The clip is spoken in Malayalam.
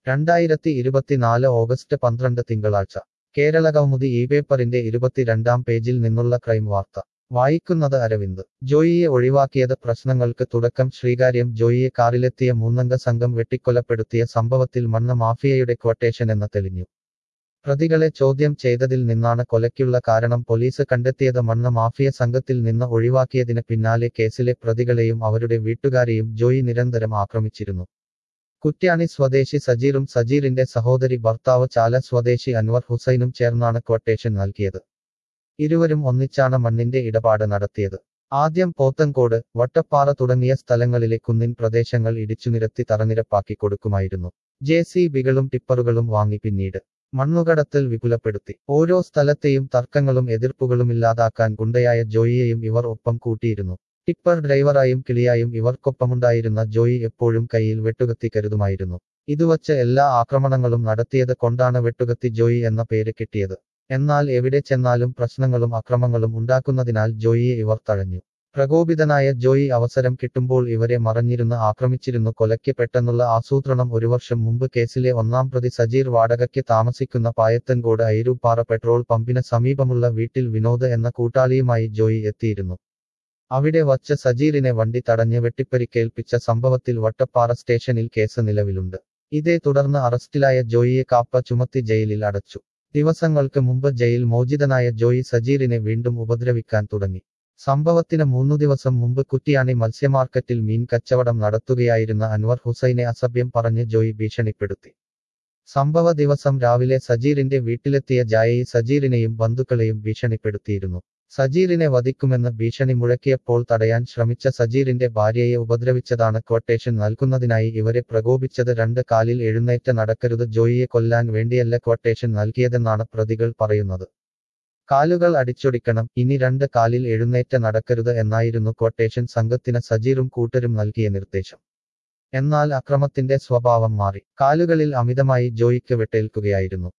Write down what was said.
രണ്ടായിരത്തി ഇരുപത്തിനാല് ഓഗസ്റ്റ് പന്ത്രണ്ട് തിങ്കളാഴ്ച കേരള കൗമുദി ഈ പേപ്പറിന്റെ ഇരുപത്തിരണ്ടാം പേജിൽ നിന്നുള്ള ക്രൈം വാർത്ത വായിക്കുന്നത് അരവിന്ദ് ജോയിയെ ഒഴിവാക്കിയത് പ്രശ്നങ്ങൾക്ക് തുടക്കം ശ്രീകാര്യം ജോയിയെ കാറിലെത്തിയ മൂന്നംഗ സംഘം വെട്ടിക്കൊലപ്പെടുത്തിയ സംഭവത്തിൽ മണ്ണ് മാഫിയയുടെ ക്വട്ടേഷൻ എന്ന തെളിഞ്ഞു പ്രതികളെ ചോദ്യം ചെയ്തതിൽ നിന്നാണ് കൊലയ്ക്കുള്ള കാരണം പോലീസ് കണ്ടെത്തിയത് മണ്ണ് മാഫിയ സംഘത്തിൽ നിന്ന് ഒഴിവാക്കിയതിന് പിന്നാലെ കേസിലെ പ്രതികളെയും അവരുടെ വീട്ടുകാരെയും ജോയി നിരന്തരം ആക്രമിച്ചിരുന്നു കുറ്റ്യാണി സ്വദേശി സജീറും സജീറിന്റെ സഹോദരി ഭർത്താവ് ചാല സ്വദേശി അൻവർ ഹുസൈനും ചേർന്നാണ് ക്വട്ടേഷൻ നൽകിയത് ഇരുവരും ഒന്നിച്ചാണ് മണ്ണിന്റെ ഇടപാട് നടത്തിയത് ആദ്യം പോത്തൻകോട് വട്ടപ്പാറ തുടങ്ങിയ സ്ഥലങ്ങളിലെ കുന്നിൻ പ്രദേശങ്ങൾ ഇടിച്ചുനിരത്തി തറനിരപ്പാക്കി കൊടുക്കുമായിരുന്നു ജെ സി ബികളും ടിപ്പറുകളും വാങ്ങി പിന്നീട് മണ്ണുകടത്തൽ വിപുലപ്പെടുത്തി ഓരോ സ്ഥലത്തെയും തർക്കങ്ങളും എതിർപ്പുകളും ഇല്ലാതാക്കാൻ ഗുണ്ടയായ ജോയിയെയും ഇവർ ഒപ്പം കൂട്ടിയിരുന്നു ടിപ്പർ ഡ്രൈവറായും കിളിയായും ഇവർക്കൊപ്പമുണ്ടായിരുന്ന ജോയി എപ്പോഴും കയ്യിൽ വെട്ടുകത്തി കരുതുമായിരുന്നു ഇതുവച്ച് എല്ലാ ആക്രമണങ്ങളും നടത്തിയത് കൊണ്ടാണ് വെട്ടുകത്തി ജോയി എന്ന പേര് കിട്ടിയത് എന്നാൽ എവിടെ ചെന്നാലും പ്രശ്നങ്ങളും അക്രമങ്ങളും ഉണ്ടാക്കുന്നതിനാൽ ജോയിയെ ഇവർ തഴഞ്ഞു പ്രകോപിതനായ ജോയി അവസരം കിട്ടുമ്പോൾ ഇവരെ മറഞ്ഞിരുന്ന് ആക്രമിച്ചിരുന്നു കൊലയ്ക്ക് പെട്ടെന്നുള്ള ആസൂത്രണം ഒരു വർഷം മുമ്പ് കേസിലെ ഒന്നാം പ്രതി സജീർ വാടകയ്ക്ക് താമസിക്കുന്ന പായത്തൻകോട് ഐരൂപ്പാറ പെട്രോൾ പമ്പിന് സമീപമുള്ള വീട്ടിൽ വിനോദ് എന്ന കൂട്ടാളിയുമായി ജോയി എത്തിയിരുന്നു അവിടെ വച്ച് സജീറിനെ വണ്ടി തടഞ്ഞ് വെട്ടിപ്പരിക്കേൽപ്പിച്ച സംഭവത്തിൽ വട്ടപ്പാറ സ്റ്റേഷനിൽ കേസ് നിലവിലുണ്ട് ഇതേ തുടർന്ന് അറസ്റ്റിലായ ജോയിയെ കാപ്പ ചുമത്തി ജയിലിൽ അടച്ചു ദിവസങ്ങൾക്ക് മുമ്പ് ജയിൽ മോചിതനായ ജോയി സജീറിനെ വീണ്ടും ഉപദ്രവിക്കാൻ തുടങ്ങി സംഭവത്തിന് മൂന്നു ദിവസം മുമ്പ് കുറ്റിയാണി മത്സ്യമാർക്കറ്റിൽ മീൻ കച്ചവടം നടത്തുകയായിരുന്ന അൻവർ ഹുസൈനെ അസഭ്യം പറഞ്ഞ് ജോയി ഭീഷണിപ്പെടുത്തി സംഭവ ദിവസം രാവിലെ സജീറിന്റെ വീട്ടിലെത്തിയ ജായി സജീറിനെയും ബന്ധുക്കളെയും ഭീഷണിപ്പെടുത്തിയിരുന്നു സജീറിനെ വധിക്കുമെന്ന് ഭീഷണി മുഴക്കിയപ്പോൾ തടയാൻ ശ്രമിച്ച സജീറിന്റെ ഭാര്യയെ ഉപദ്രവിച്ചതാണ് ക്വട്ടേഷൻ നൽകുന്നതിനായി ഇവരെ പ്രകോപിച്ചത് രണ്ട് കാലിൽ എഴുന്നേറ്റ് നടക്കരുത് ജോയിയെ കൊല്ലാൻ വേണ്ടിയല്ല ക്വട്ടേഷൻ നൽകിയതെന്നാണ് പ്രതികൾ പറയുന്നത് കാലുകൾ അടിച്ചൊടിക്കണം ഇനി രണ്ട് കാലിൽ എഴുന്നേറ്റ് നടക്കരുത് എന്നായിരുന്നു ക്വട്ടേഷൻ സംഘത്തിന് സജീറും കൂട്ടരും നൽകിയ നിർദ്ദേശം എന്നാൽ അക്രമത്തിന്റെ സ്വഭാവം മാറി കാലുകളിൽ അമിതമായി ജോയിക്ക് വെട്ടേൽക്കുകയായിരുന്നു